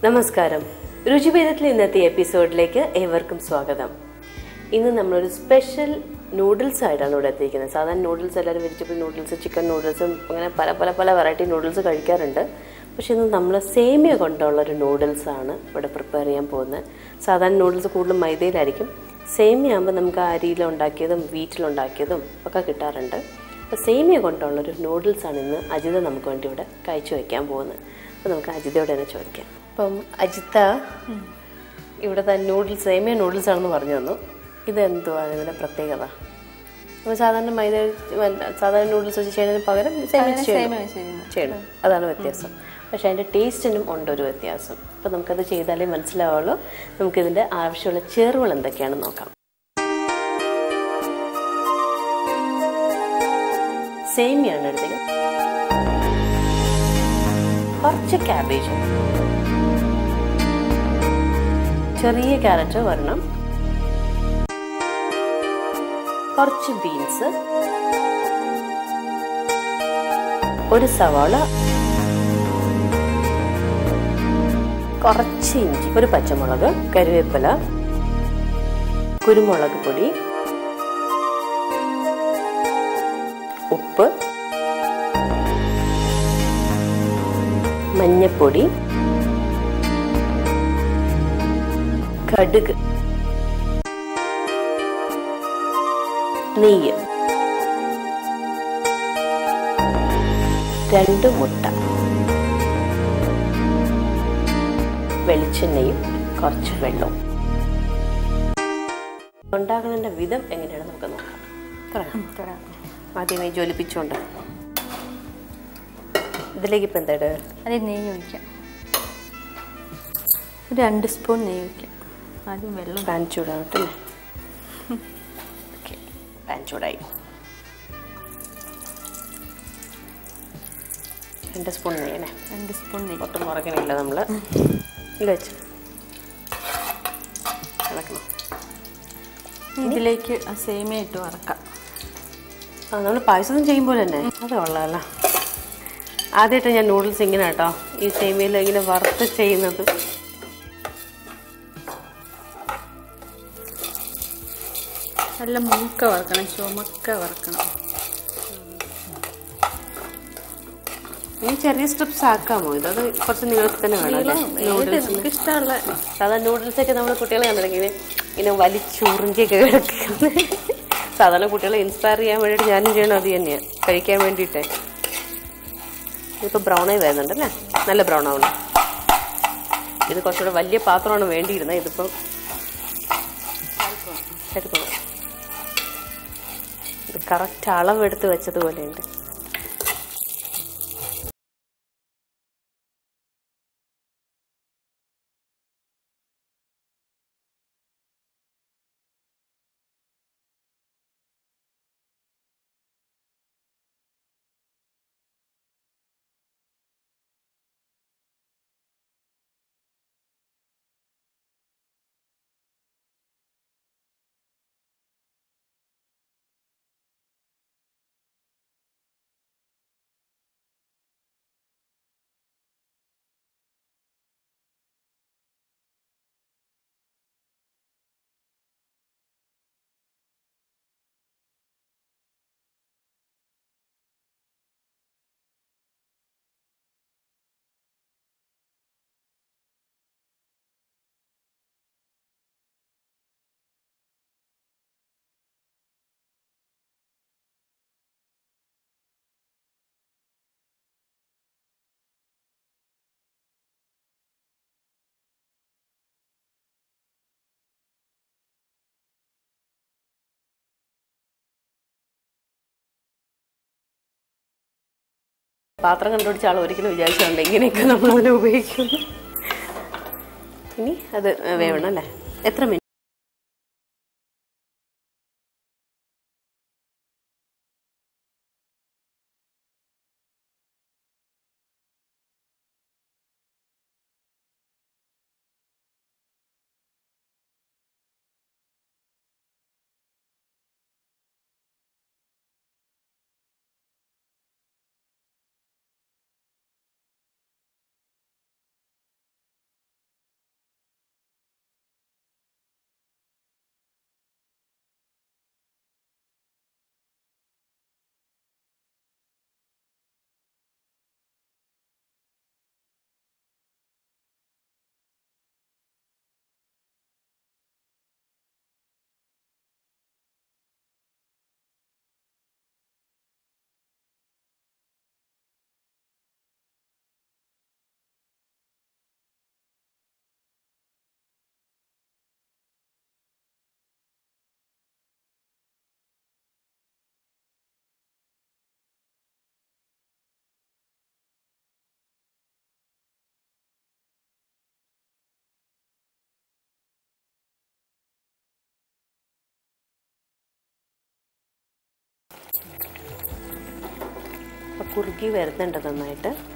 നമസ്കാരം രുചിഭേദത്തിലെ ഇന്നത്തെ എപ്പിസോഡിലേക്ക് ഏവർക്കും സ്വാഗതം ഇന്ന് നമ്മളൊരു സ്പെഷ്യൽ നൂഡിൽസ് ആയിട്ടാണ് ഇവിടെ എത്തിയിരിക്കുന്നത് സാധാരണ നൂഡിൽസ് എല്ലാവരും വെജിറ്റബിൾ നൂഡിൽസ് ചിക്കൻ നൂഡിൽസും അങ്ങനെ പല പല പല വെറൈറ്റി നൂഡിൽസ് കഴിക്കാറുണ്ട് പക്ഷെ ഇന്ന് നമ്മൾ സേമിയ കൊണ്ടുള്ള ഒരു നൂഡിൽസ് ആണ് ഇവിടെ പ്രിപ്പയർ ചെയ്യാൻ പോകുന്നത് സാധാരണ നൂഡിൽസ് കൂടുതലും മൈദയിലായിരിക്കും സേമിയ ആകുമ്പോൾ നമുക്ക് അരിയിലുണ്ടാക്കിയതും വീറ്റിലുണ്ടാക്കിയതും ഒക്കെ കിട്ടാറുണ്ട് അപ്പോൾ സേമിയ കൊണ്ടുള്ളൊരു നൂഡിൽസാണ് ഇന്ന് അജിത നമുക്ക് വേണ്ടി ഇവിടെ കഴിച്ചു വയ്ക്കാൻ പോകുന്നത് അപ്പോൾ നമുക്ക് അജിതയോട് തന്നെ ചോദിക്കാം അപ്പം അജിത ഇവിടുത്തെ നൂഡിൽസ് സേമിയ നൂഡിൽസ് ആണെന്ന് പറഞ്ഞു തന്നു ഇതെന്തുവാണ് ഇതിൻ്റെ പ്രത്യേകത നമ്മൾ സാധാരണ മൈദ വല്ല- സാധാരണ നൂഡിൽസ് വെച്ച് ചെയ്യുന്നതിന് പകരം സേമിയ ചെയ്യണം ചെയ്യണം അതാണ് വ്യത്യാസം പക്ഷേ അതിൻ്റെ ടേസ്റ്റിനും ഉണ്ടൊരു വ്യത്യാസം അപ്പോൾ നമുക്കത് ചെയ്താലേ മനസ്സിലാവുള്ളൂ നമുക്കിതിൻ്റെ ആവശ്യമുള്ള ചേരുവകൾ എന്തൊക്കെയാണെന്ന് നോക്കാം സേമിയാണ് എടുത്തത് കുറച്ച് ക്യാബേജ് ചെറിയ ക്യാരറ്റ് വരണം കുറച്ച് ബീൻസ് ഒരു സവാള കുറച്ച് ഇഞ്ചി ഒരു പച്ചമുളക് കരുവേപ്പില കുരുമുളക് പൊടി ഉപ്പ് മഞ്ഞപ്പൊടി കടുക് നെയ്യ് രണ്ട് മുട്ട വെളിച്ചെണ്ണയും കുറച്ച് വെള്ളവും ഉണ്ടാക്കുന്നതിൻ്റെ വിധം എങ്ങനെയാണ് നമുക്ക് നോക്കാം തുടങ്ങാം ആദ്യമായി ജ്വലിപ്പിച്ചുകൊണ്ട് ഇതിലേക്ക് ഇപ്പം എന്താ ഇടുക? അതിൽ നെയ്യ് ഒഴിക്കാം ഒരു രണ്ട് സ്പൂൺ നെയ്യ് ഒഴിക്കാം ആദ്യം വെള്ളം പാൻ ചൂടാവട്ടല്ലേ ഓക്കെ പാൻ ചൂടായി രണ്ട് സ്പൂൺ നെയ്യണേ രണ്ട് സ്പൂൺ നെയ്യ് ഒട്ടും മുറക്കണില്ല നമ്മൾ ഇല്ല വെച്ച് ഇളക്കണം ഇതിലേക്ക് ആ സേമിയ ഇട്ട് വറക്കാം ആ നമ്മൾ പായസം ചെയ്യുമ്പോൾ തന്നെ അത് കൊള്ളാമല്ലോ ആദ്യമായിട്ട് ഞാൻ നൂഡിൽസ് ഇങ്ങനെ കേട്ടോ ഈ സേമിയയിൽ ഇങ്ങനെ വറുത്ത് ചെയ്യുന്നത് നല്ല മൂക്ക വറക്കണം ചുമക്ക വറക്കണം ഈ ചെറിയ സ്ട്രിപ്സ് ആക്കാമോ ഇത് അത് കുറച്ച് നീളത്തിൽ തന്നെ വേണം നൂഡിൽസ് നമുക്ക് ഇഷ്ടമുള്ള സാധാരണ നൂഡിൽസ് ഒക്കെ നമ്മൾ കുട്ടികളെ കണ്ടില്ലെങ്കിൽ ഇങ്ങനെ ഇങ്ങനെ വലിച്ചുറിഞ്ചിയൊക്കെ കിടക്കുന്നത് സാധാരണ കുട്ടികളെ ഇൻസ്പയർ ചെയ്യാൻ വേണ്ടിയിട്ട് ഞാനും ചെയ്യണം അത് തന്നെയാണ് കഴിക്കാൻ വേണ്ടിയിട്ട് ഇതിപ്പോൾ ബ്രൗണായി വരുന്നുണ്ട് അല്ലേ നല്ല ബ്രൗൺ ആവണം ഇത് കുറച്ചുകൂടെ വലിയ പാത്രമാണ് വേണ്ടിയിരുന്നത് ഇതിപ്പം എടുക്കണം ഇത് കറക്റ്റ് അളവെടുത്ത് വെച്ചതുപോലെയുണ്ട് പാത്രം കണ്ടുപിടിച്ച ആൾ ഒരിക്കലും വിചാരിച്ചിട്ടുണ്ട് ഇങ്ങനെയൊക്കെ നമ്മൾ അതിനെ ഉപയോഗിക്കുന്നു ഇനി അത് വേവണം അല്ലേ എത്ര മിനിറ്റ് അപ്പോൾ കുറുക്കി വരുന്നുണ്ട് നന്നായിട്ട്